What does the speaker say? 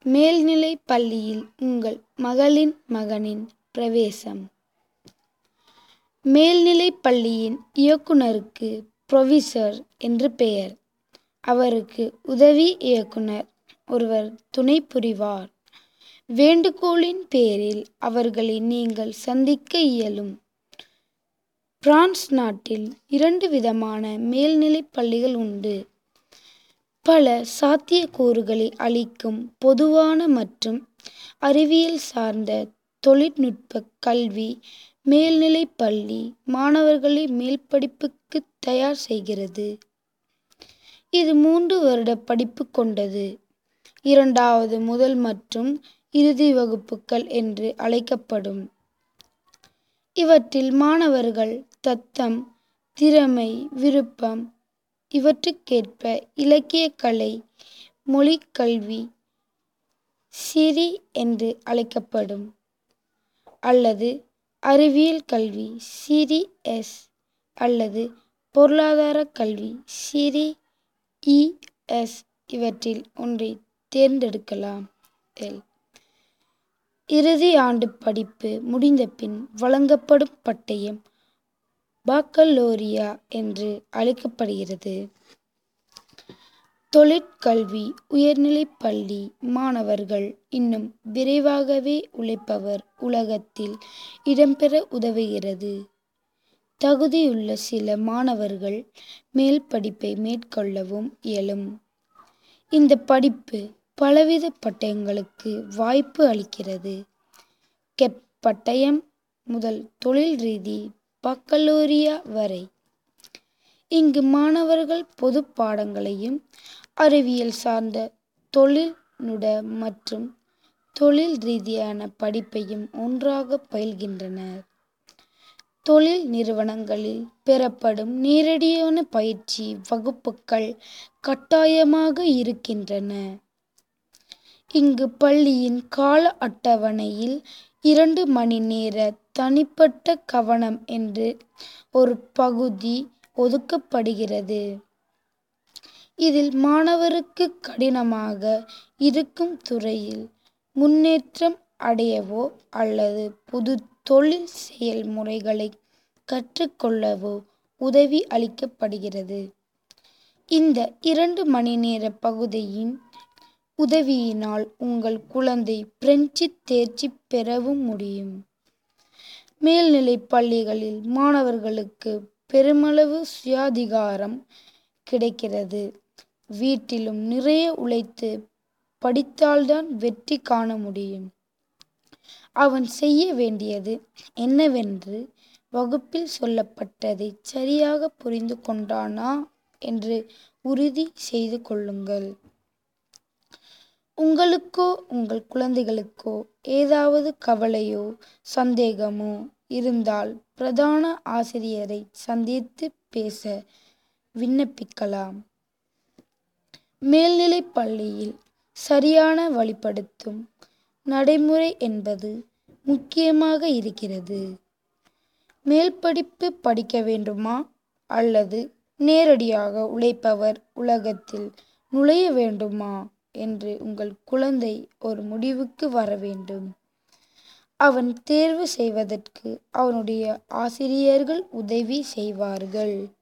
மேல்நிலைப் பள்ளியில் உங்கள் மகளின் மகனின் பிரவேசம் மேல்நிலைப் பள்ளியின் இயக்குனருக்கு புரொவிசர் என்று பெயர். அவருக்கு உதவி இயக்குனர் ஒருவர் துணை புரிவார். வேண்டுகோளின் பேரில் அவர்களை நீங்கள் சந்திக்க இயலும். பிரான்ஸ் நாட்டில் இரண்டு விதமான மேல்நிலைப் பள்ளிகள் உண்டு. பல சாத்தியக்கூறுகளை அளிக்கும் பொதுவான மற்றும் அறிவியல் சார்ந்த தொழில்நுட்பக் கல்வி மேல்நிலைப் பள்ளி மாணவர்களை மேல்படிப்புக்குத் தயார் செய்கிறது. இது மூன்று வருட படிப்பு கொண்டது. இரண்டாவது முதல் மற்றும் இறுதி வகுப்புகள் என்று அழைக்கப்படும். இவற்றில் மாணவர்கள் தத்தம் திறமை விருப்பம் இவற்றுக்கேற்ப இலக்கியக் கலை மொழிக் கல்வி சிறி என்று அழைக்கப்படும் அல்லது அறிவியல் கல்வி சிறி எஸ் அல்லது பொருளாதாரக் கல்வி சிறி இ எஸ் இவற்றில் ஒன்றைத் தேர்ந்தெடுக்கலாம். எல். இறுதி ஆண்டுப் படிப்பு முடிந்தபின் வழங்கப்படும் பட்டயம் பாக்கலோரியா என்று அழைக்கப்படுகிறது. தொழிற்கல்வி உயர்நிலைப் பள்ளி மாணவர்கள் இன்னும் விரைவாகவே உழைப்பவர் உலகத்தில் இடம்பெற உதவுகிறது. தகுதியுள்ள சில மாணவர்கள் மேல்படிப்பை மேற்கொள்ளவும் இயலும். இந்தப் படிப்பு பலவித பட்டயங்களுக்கு வாய்ப்பு அளிக்கிறது. கெப் பட்டயம் முதல் தொழில் ரீதி பாக்கலோரியா வரை. இங்கு மாணவர்கள் பொதுப் பாடங்களையும் அறிவியல் சார்ந்த தொழில்நுட மற்றும் தொழில் ரீதியான படிப்பையும் ஒன்றாகப் பயில்கின்றனர். தொழில் நிறுவனங்களில் பெறப்படும் நேரடியான பயிற்சி வகுப்புகள் கட்டாயமாக இருக்கின்றன. இங்கு பள்ளியின் கால அட்டவணையில் இரண்டு மணி நேர தனிப்பட்ட கவனம் என்று ஒரு பகுதி ஒதுக்கப்படுகிறது. இதில் மாணவருக்கு கடினமாக இருக்கும் துறையில் முன்னேற்றம் அடையவோ அல்லது புது தொழில் செயல் முறைகளைக் கற்றுக் கொள்ளவோ உதவி அளிக்கப்படுகிறது. இந்த இரண்டு மணி நேர பகுதியின் உதவியினால் உங்கள் குழந்தை பிரெஞ்சில் தேர்ச்சி பெறவும் முடியும். மேல்நிலைப் பள்ளிகளில் மாணவர்களுக்கு பெருமளவு சுயாதிகாரம் கிடைக்கிறது. வீட்டிலும் நிறைய உழைத்து படித்தால்தான் வெற்றி காண முடியும். அவன் செய்ய வேண்டியது என்னவென்று வகுப்பில் சொல்லப்பட்டதைச் சரியாகப் புரிந்து கொண்டானா என்று உறுதி செய்து கொள்ளுங்கள். உங்களுக்கோ உங்கள் குழந்தைகளுக்கோ ஏதாவது கவலையோ சந்தேகமோ இருந்தால் பிரதான ஆசிரியரைச் சந்தித்துப் பேச விண்ணப்பிக்கலாம். மேல்நிலைப் பள்ளியில் சரியான வழிப்படுத்தும் நடைமுறை என்பது முக்கியமாக இருக்கிறது. மேல்படிப்பு படிக்க வேண்டுமா அல்லது நேரடியாக உழைப்பவர் உலகத்தில் நுழைய வேண்டுமா என்று உங்கள் குழந்தை ஒரு முடிவுக்கு வர வேண்டும். அவன் தேர்வு செய்வதற்கு அவனுடைய ஆசிரியர்கள் உதவி செய்வார்கள்.